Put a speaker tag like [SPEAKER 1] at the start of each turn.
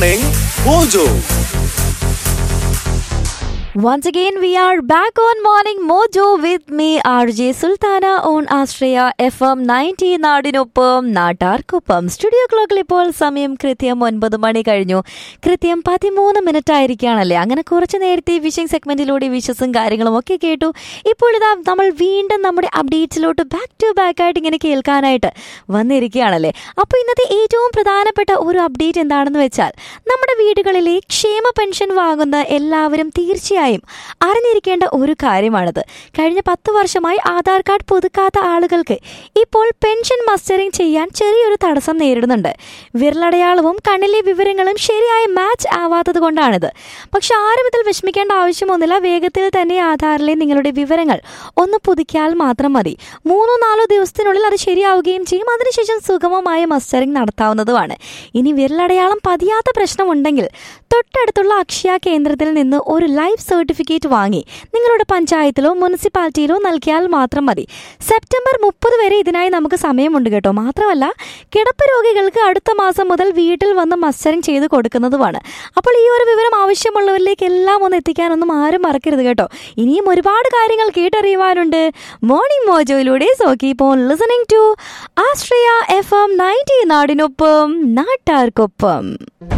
[SPEAKER 1] Morning Mojo.
[SPEAKER 2] Once again, we are back on Morning Mojo with me, RJ Sultana on Astraya FM 90 നാടിനൊപ്പം നാട്ടാർക്കൊപ്പം studio ക്ലോക്കിൽ ഇപ്പോൾ സമയം കൃത്യം ഒൻപത് മണി കഴിഞ്ഞു കൃത്യം പതിമൂന്ന് മിനിറ്റ് ആയിരിക്കുകയാണല്ലേ അങ്ങനെ കുറച്ച് നേരത്തെ വിഷിംഗ് സെഗ്മെന്റിലൂടെ വിഷസും കാര്യങ്ങളും ഒക്കെ കേട്ടു ഇപ്പോൾ ഇതാ നമ്മൾ വീണ്ടും നമ്മുടെ അപ്ഡേറ്റ്സിലോട്ട് ബാക്ക് ടു ബാക്ക് ആയിട്ട് ഇങ്ങനെ കേൾക്കാനായിട്ട് വന്നിരിക്കുകയാണല്ലേ അപ്പോൾ ഇന്നത്തെ ഏറ്റവും പ്രധാനപ്പെട്ട ഒരു അപ്ഡേറ്റ് എന്താണെന്ന് വെച്ചാൽ നമ്മുടെ വീടുകളിലെ ക്ഷേമ പെൻഷൻ വാങ്ങുന്ന എല്ലാവരും തീർച്ചയായും അറിഞ്ഞിരിക്കേണ്ട ഒരു കാര്യമാണിത് കഴിഞ്ഞ പത്ത് വർഷമായി ആധാർ കാർഡ് പുതുക്കാത്ത ആളുകൾക്ക് ഇപ്പോൾ പെൻഷൻ മസ്റ്ററിംഗ് ചെയ്യാൻ ചെറിയൊരു തടസ്സം നേരിടുന്നുണ്ട് വിരലടയാളവും കണ്ണിലെ വിവരങ്ങളും ശരിയായി മാച്ച് ആവാത്തത് കൊണ്ടാണിത് പക്ഷെ ആരും ഇതിൽ വിഷമിക്കേണ്ട ആവശ്യമൊന്നുമില്ല വേഗത്തിൽ തന്നെ ആധാറിലെ നിങ്ങളുടെ വിവരങ്ങൾ ഒന്ന് പുതുക്കിയാൽ മാത്രം മതി മൂന്നോ നാലോ ദിവസത്തിനുള്ളിൽ അത് ശരിയാവുകയും ചെയ്യും അതിനുശേഷം സുഗമമായ മസ്റ്ററിംഗ് നടത്താവുന്നതുമാണ് ഇനി വിരലടയാളം പതിയാത്ത പ്രശ്നമുണ്ടെങ്കിൽ തൊട്ടടുത്തുള്ള അക്ഷയ കേന്ദ്രത്തിൽ നിന്ന് ഒരു ലൈഫ് സർട്ടിഫിക്കറ്റ് വാങ്ങി നിങ്ങളുടെ പഞ്ചായത്തിലോ മുനിസിപ്പാലിറ്റിയിലോ നൽകിയാൽ മാത്രം മതി സെപ്റ്റംബർ മുപ്പത് വരെ ഇതിനായി നമുക്ക് സമയമുണ്ട് കേട്ടോ മാത്രമല്ല കിടപ്പ് രോഗികൾക്ക് അടുത്ത മാസം മുതൽ വീട്ടിൽ വന്ന് മസ്റ്ററിംഗ് ചെയ്ത് കൊടുക്കുന്നതുമാണ് അപ്പോൾ ഈ ഒരു വിവരം ആവശ്യമുള്ളവരിലേക്ക് എല്ലാം ഒന്ന് എത്തിക്കാനൊന്നും ആരും മറക്കരുത് കേട്ടോ ഇനിയും ഒരുപാട് കാര്യങ്ങൾ കേട്ടറിയുവാനുണ്ട് മോർണിംഗ് മോജോയിലൂടെ so keep on listening to Austria F M ninety നാടിനൊപ്പം നാട്ടാർക്കൊപ്പം